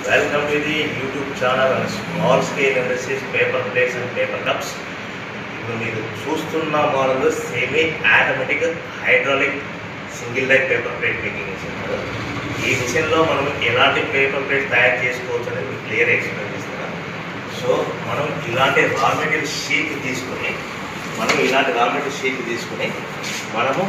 Welcome to the YouTube channel on small scale industries, paper plates and paper cups. ఇప్పుడు మీరు చూస్తున్న model semi automatic hydraulic single light paper plate making machine ఈ మిషన్లో మనం ఎలాంటి paper plate తయారు చేసుకోవచ్చు అనేది మీకు క్లియర్ ఎక్స్ప్లెయిన్ చేస్తున్నాను సో మనం ఇలాంటి రా మెటీరియల్ షీట్ తీసుకొని మనం ఇలాంటి రా మెటీరియల్ షీట్ తీసుకొని మనము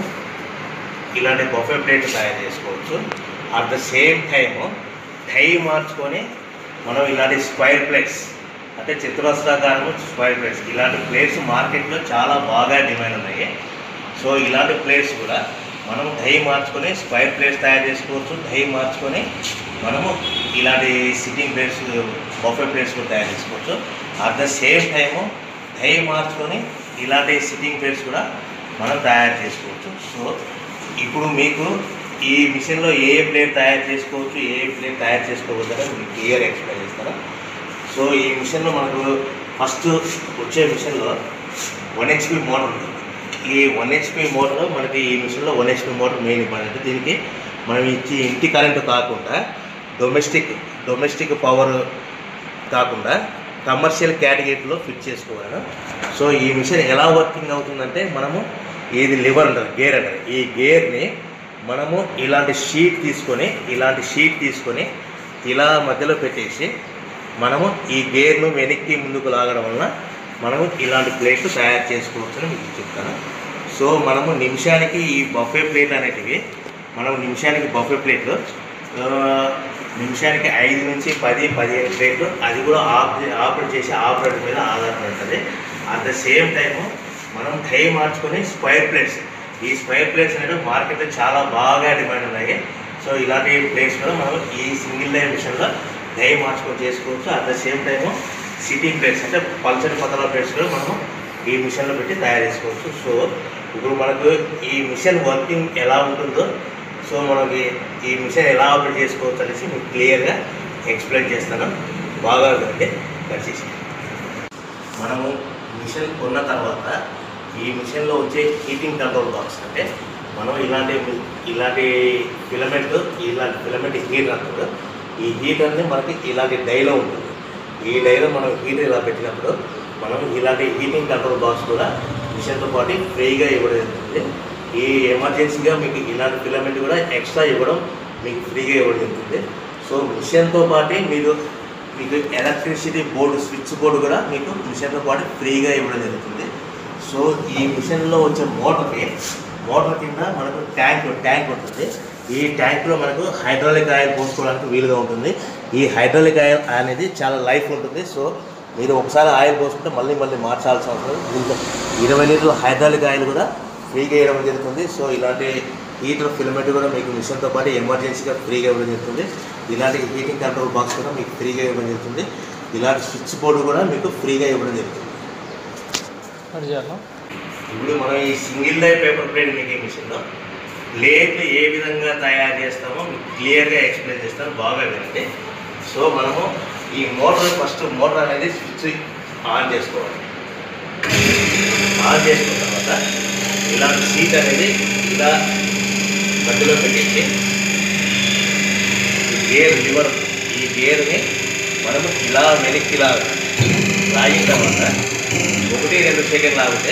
ఇలాంటి బొఫే ప్లేట్ తయారు చేసుకోవచ్చు అట్ ద సేమ్ టైము టై మార్చుకొని మనం ఇలాంటి స్క్వైర్ ప్లేట్స్ అంటే చతురస్రాకారము స్క్వైర్ ప్లేట్స్ ఇలాంటి ప్లేట్స్ మార్కెట్లో చాలా బాగా డిమాండ్ ఉన్నాయి సో ఇలాంటి ప్లేట్స్ కూడా మనం డై మార్చుకొని స్క్వైర్ ప్లేట్స్ తయారు చేసుకోవచ్చు డై మార్చుకొని మనము ఇలాంటి సిట్టింగ్ ప్లేట్స్ బొఫే ప్లేట్స్ కూడా తయారు చేసుకోవచ్చు at the same time die మార్చుకొని ఇలాంటి సిట్టింగ్ ప్లేట్స్ కూడా మనం తయారు చేసుకోవచ్చు సో ఇప్పుడు మీకు ఈ మిషన్లో ఏ ఏ ప్లేట్ తయారు చేసుకోవచ్చు ఏ ఏ ప్లేట్ తయారు చేసుకోవద్దు అనేది మీకు క్లియర్ ఎక్స్ప్లెయిన్ చేస్తాను సో ఈ మిషన్లో మనకు ఫస్ట్ వచ్చే మిషన్లో వన్ హెచ్పి మోటార్ ఉంటుంది ఈ వన్ హెచ్పి మోటార్ మనకి ఈ మిషన్లో one HP motor main important దీనికి మనం ఇచ్చి ఇంటి కరెంటు కాకుండా డొమెస్టిక్ డొమెస్టిక్ పవర్ కాకుండా కమర్షియల్ కేటగిరీలో ఫిట్ చేసుకోవాలి సో ఈ మిషన్ ఎలా వర్కింగ్ అవుతుందంటే మనము ఇది లివర్ అంటారు గేర్ అంటారు ఈ గేర్ని మనము ఇలాంటి షీట్ తీసుకొని ఇలాంటి షీట్ తీసుకొని ఇలా మధ్యలో పెట్టేసి మనము ఈ గేర్ను వెనక్కి ముందుకు లాగడం వలన మనము ఇలాంటి ప్లేట్లు తయారు చేసుకోవచ్చని మీకు చెప్తాను సో మనము నిమిషానికి ఈ బఫే ప్లేట్ అనేటివి మనం నిమిషానికి బఫే ప్లేట్లు ఆ, నిమిషానికి ఐదు నుంచి పది పదిహేను ప్లేట్లు అది కూడా ఆపరే ఆపరేట్ చేసే ఆపరేటర్ మీద ఆధారపడి ఉంటుంది అట్ ద సేమ్ టైము మనం టై మార్చుకొని స్క్వైర్ ప్లేట్స్ ఈ స్క్వైర్ ప్లేట్స్ అనేవి మార్కెట్లో చాలా బాగా డిమాండ్ ఉన్నాయి సో ఇలాంటి ప్లేట్స్ కూడా మనం ఈ సింగిల్ లైన్ మిషన్లో డై మార్చుకొని చేసుకోవచ్చు at the same time sitting plates అంటే పల్చని పతల ప్లేట్స్ కూడా మనము ఈ మిషన్లో పెట్టి తయారు చేసుకోవచ్చు సో ఇప్పుడు మనకు ఈ మిషన్ వర్కింగ్ ఎలా ఉంటుందో సో మనకి ఈ మిషన్ ఎలా ఆపరేట్ చేసుకోవచ్చు అనేసి మీకు క్లియర్గా ఎక్స్ప్లెయిన్ చేస్తాను బాగా ఉందండి దయచేసి మనము మిషన్ కొన్న తర్వాత ఈ మిషన్లో వచ్చే హీటింగ్ కంట్రోల్ బాక్స్ అంటే మనం ఇలాంటి ఇలాంటి ఫిలమెంట్ ఇలాంటి ఫిలమెంట్ హీటర్ అంటారు ఈ హీటర్ని మనకి ఇలాంటి డైలో ఉంటుంది ఈ డైలో మనం హీటర్ ఇలా పెట్టినప్పుడు మనం ఇలాంటి హీటింగ్ కంట్రోల్ బాక్స్ కూడా మిషన్తో పాటు ఫ్రీగా ఇవ్వడం జరుగుతుంది ఈ ఎమర్జెన్సీగా మీకు ఇలాంటి ఫిలమెంట్ కూడా ఎక్స్ట్రా ఇవ్వడం మీకు ఫ్రీగా ఇవ్వడం జరుగుతుంది సో మిషన్తో పాటు మీరు మీకు ఎలక్ట్రిసిటీ బోర్డు స్విచ్ బోర్డు కూడా మీకు మిషన్తో పాటు ఫ్రీగా ఇవ్వడం జరుగుతుంది సో ఈ మిషన్లో వచ్చే మోటార్కి మోటార్ కింద మనకు ట్యాంక్ ట్యాంక్ ఉంటుంది ఈ ట్యాంక్లో మనకు హైడ్రాలిక్ ఆయిల్ పోసుకోవడానికి వీలుగా ఉంటుంది ఈ హైడ్రాలిక్ ఆయిల్ అనేది చాలా లైఫ్ ఉంటుంది సో మీరు ఒకసారి ఆయిల్ పోసుకుంటే మళ్ళీ మళ్ళీ మార్చాల్సిన అవసరం లేదు. దీంట్లో ఇరవై లీటర్ల హైడ్రాలిక్ ఆయిల్ కూడా ఫ్రీగా ఇవ్వడం జరుగుతుంది సో ఇలాంటి హీటర్ ఫిలమెంట్ కూడా మీకు మిషన్తో పాటు ఎమర్జెన్సీగా ఫ్రీగా ఇవ్వడం జరుగుతుంది ఇలాంటి హీటింగ్ కంట్రోల్ బాక్స్ కూడా మీకు ఫ్రీగా ఇవ్వడం జరుగుతుంది ఇలాంటి స్విచ్ బోర్డు కూడా మీకు ఫ్రీగా ఇవ్వడం జరుగుతుంది అది చేయాలా ఇప్పుడు మనం ఈ సింగిల్ లై పేపర్ ప్లేట్ మేకింగ్ మిషన్లో ప్లేట్లు ఏ విధంగా తయారు చేస్తామో మీకు క్లియర్గా ఎక్స్ప్లెయిన్ చేస్తాను బాగా వినండి సో మనము ఈ మోటార్ ఫస్ట్ మోటార్ అనేది స్విచ్ ఆన్ చేసుకోవాలి ఆన్ చేసుకున్న తర్వాత ఇలాంటి సీట్ అనేది ఇలా మధ్యలో పెట్టేసి ఈ గేర్ లివర్ ఈ గేర్ని మనము ఇలా వెనక్కి లాగా లాగిన తర్వాత ఒకటి రెండు సెకండ్ లాగితే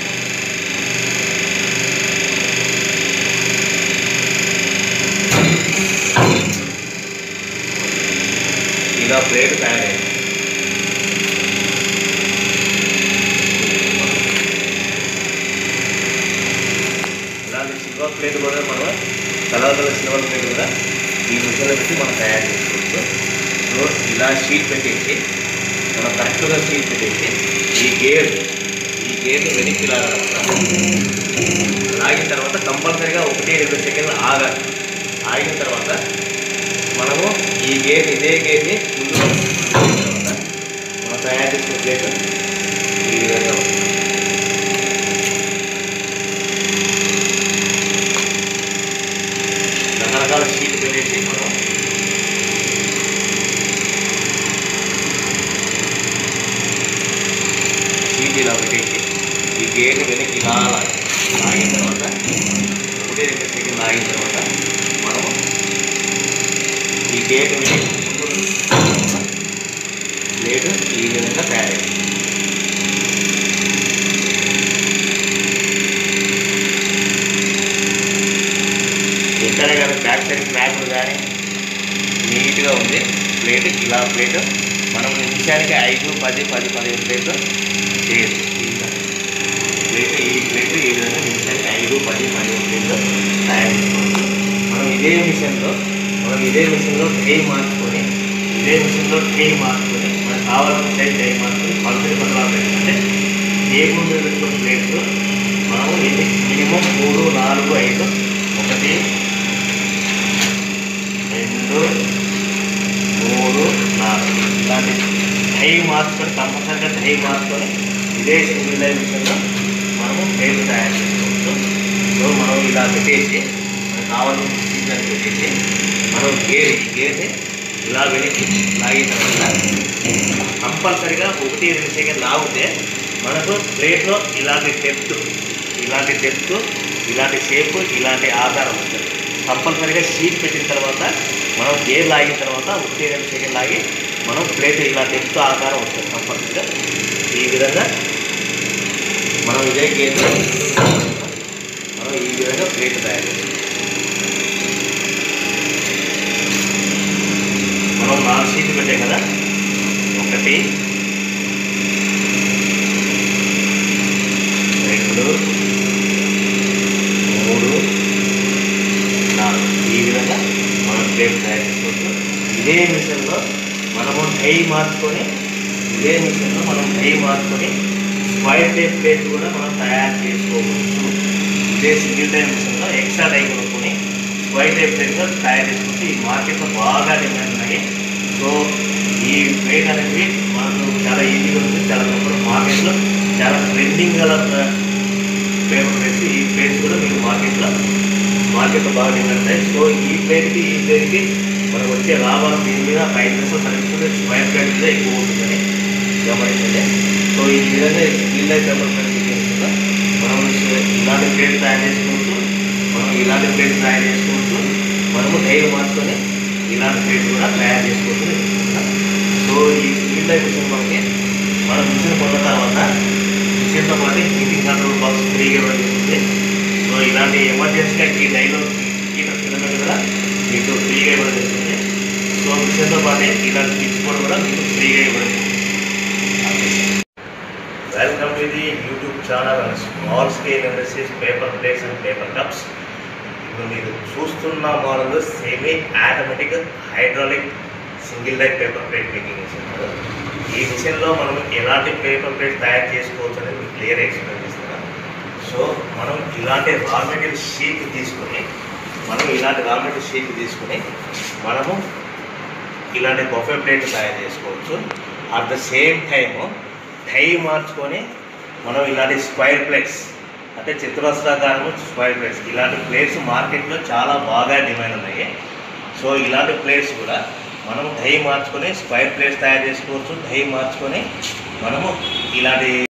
ఇలా ప్లేట్ తయారైంది ఇలాంటి సిల్వర్ ప్లేట్ కూడా మనం కలర్ కలర్ సిల్వర్ ప్లేట్ కూడా ఈ మిషన్లో పెట్టి మనం తయారు చేసుకోవచ్చు సో ఇలా షీట్ పెట్టేసి మనం కరెక్ట్గా షీట్ పెట్టేసి ఈ గేర్ ఈ గేర్ని వెనక్కి లాగాలన్నమాట లాగిన తర్వాత కంపల్సరీగా ఒకటి రెండు సెకండ్లు ఆగాలి ఆగిన తర్వాత మనము ఈ గేర్ ఇదే గేర్ని ముందుకు లాగిన తర్వాత మనం తయారు చేసిన ప్లేట్ ఈ విధంగా ఉంటుంది. రకరకాల షీట్ పెట్టేసి మనం షీట్ ఇలా పెట్టేసి ఈ గేర్ని వెనక్కి ఇలా లాగాలి. లాగిన తర్వాత ఒకటి రెండు సెకండ్ లాగిన తర్వాత మనము ఈ గేట్ వెనక్కి ముందు కూడా తయారయ్యాయి ఎక్కడ కానీ బ్యాక్ సైడ్ క్రాక్లు కానీ నీట్గా ఉంది ప్లేట్ ఇలా ప్లేట్ మనం నిమిషానికి ఐదు పది పది పదిహేను ప్లేట్లు చేయొచ్చు ప్లేట్ ఈ ప్లేట్ ఈ విధంగా నిమిషానికి ఐదు పది పదిహేను ప్లేట్లు తయారు చేసుకోవచ్చు మనం ఇదే మిషన్లో మనం ఇదే మిషన్లో ట్రే మార్చుకొని ఇదే మిషన్లో ట్రే మార్చుకొని మనకు కావాల్సిన సైజ్ ట్రే మార్చుకొని పలుసరి పదహారు అంటే టేబుల్ మీద పెట్టుకున్న ప్లేట్లు మనము ఇది మినిమం మూడు నాలుగు ఐదు ఒకటి రెండు మూడు నాలుగు ఇలాంటి డై మార్చుకొని కంపల్సరిగా డై మార్చుకొని ఇదే సింగిల్ డై మిషన్లో మనము ప్లేట్లు తయారు చేసుకోవచ్చు సో మనం ఇలా పెట్టేసి మనకు కావాల్సిన సీజన్ పెట్టేసి మనం గేర్ ఈ గేర్ని ఇలా వెనక్కి లాగిన తర్వాత కంపల్సరిగా ఒకటి రెండు సెకండ్ లాగితే మనకు ప్లేట్లో ఇలాంటి డెప్త్ ఇలాంటి డెప్త్ ఇలాంటి షేప్ ఇలాంటి ఆకారం ఉంటుంది కంపల్సరీగా షీట్ పెట్టిన తర్వాత మనం గేర్ లాగిన తర్వాత ఒకటి రెండు సెకండ్ లాగి మనం ప్లేట్ ఇలా డెప్త్ ఆకారం వస్తుంది కంపల్సరీగా ఈ విధంగా మనం ఇదే గేర్ మనం ఈ విధంగా ప్లేట్ తయారు చేస్తాం మనం నాలుగు షీట్లు పెట్టాం కదా ఒకటి రెండు మూడు నాలుగు ఈ విధంగా మనం ప్లేట్ తయారు చేసుకోవచ్చు ఇదే మిషన్లో మనము డై మార్చుకొని ఇదే మిషన్లో మనం డై మార్చుకొని స్క్వైర్ టైప్ ప్లేట్ కూడా మనం తయారు చేసుకోవచ్చు ఇదే సింగిల్ టైం మిషన్లో ఎక్స్ట్రా డై కొనుక్కొని స్క్వైర్ టైప్ ప్లేట్ కూడా తయారు చేసుకోవచ్చు ఈ మార్కెట్లో బాగా డిమాండ్ ఉన్నాయి సో ఈ ప్లేట్ అనేది మనకు చాలా ఈజీగా ఉంది చాలా తక్కువ మార్కెట్లో చాలా ట్రెండింగ్ గల పేపర్ ప్లేట్స్ ఈ ప్లేట్స్ కూడా మీకు మార్కెట్లో మార్కెట్లో బాగా డిమాండ్ ఉంటాయి సో ఈ ప్లేట్కి ఈ ప్లేట్కి మనకు వచ్చే లాభాలు దీని మీద five percent service square plate మీద ఎక్కువ ఉంటుందని గమనించండి సో ఈ విధంగా స్టీల్ లైఫ్ పేపర్ ప్లేట్ చేస్తుందా మనం ఇలాంటి ప్లేట్ తయారు చేసుకోవచ్చు మనం ఇలాంటి ప్లేట్ తయారు చేసుకోవచ్చు మనము డైరీ మార్చుకొని ఇలాంటి ప్లేట్ కూడా తయారు చేసుకోవచ్చు నేను చెప్తున్నా. సో ఈ స్టీల్ లైఫ్ మిషన్ మనకి మనం మిషన్ కొన్న తర్వాత మిషన్తో పాటు హీటింగ్ కంట్రోల్ బాక్స్ ఫ్రీగా ఇవ్వడం జరుగుతుంది సో ఇలాంటి ఎమర్జెన్సీగా ఈ డైలో హీటర్ ఫిలమెంట్ కూడా మీకు ఫ్రీగా ఇవ్వడం జరుగుతుంది సో మిషన్తో పాటు ఇలాంటి పిచ్ బోర్డ్ కూడా మీకు ఫ్రీగా ఇవ్వడం జరుగుతుంది welcome to the YouTube channel small scale industries paper plates and paper cups ఇప్పుడు మీరు చూస్తున్న model semi automatic hydraulic single light paper plate making machine ఈ మిషన్లో మనం ఎలాంటి పేపర్ ప్లేట్ తయారు చేసుకోవచ్చు అనేది మీకు క్లియర్ ఎక్స్ప్లెయిన్ చేస్తున్నాను సో మనం ఇలాంటి రా మెటీరియల్ షీట్ తీసుకొని మనం ఇలాంటి రా మెటీరియల్ షీట్ తీసుకొని మనము ఇలాంటి బొఫే ప్లేట్ తయారు చేసుకోవచ్చు అట్ ద సేమ్ టైము టై మార్చుకొని మనం ఇలాంటి స్క్వైర్ ప్లేట్స్ అంటే చతురస్రాకారము స్క్వైర్ ప్లేట్స్ ఇలాంటి ప్లేట్స్ మార్కెట్లో చాలా బాగా డిమాండ్ ఉన్నాయి సో ఇలాంటి ప్లేట్స్ కూడా మనం డై మార్చుకొని స్క్వైర్ ప్లేట్స్ తయారు చేసుకోవచ్చు డై మార్చుకొని మనము ఇలాంటి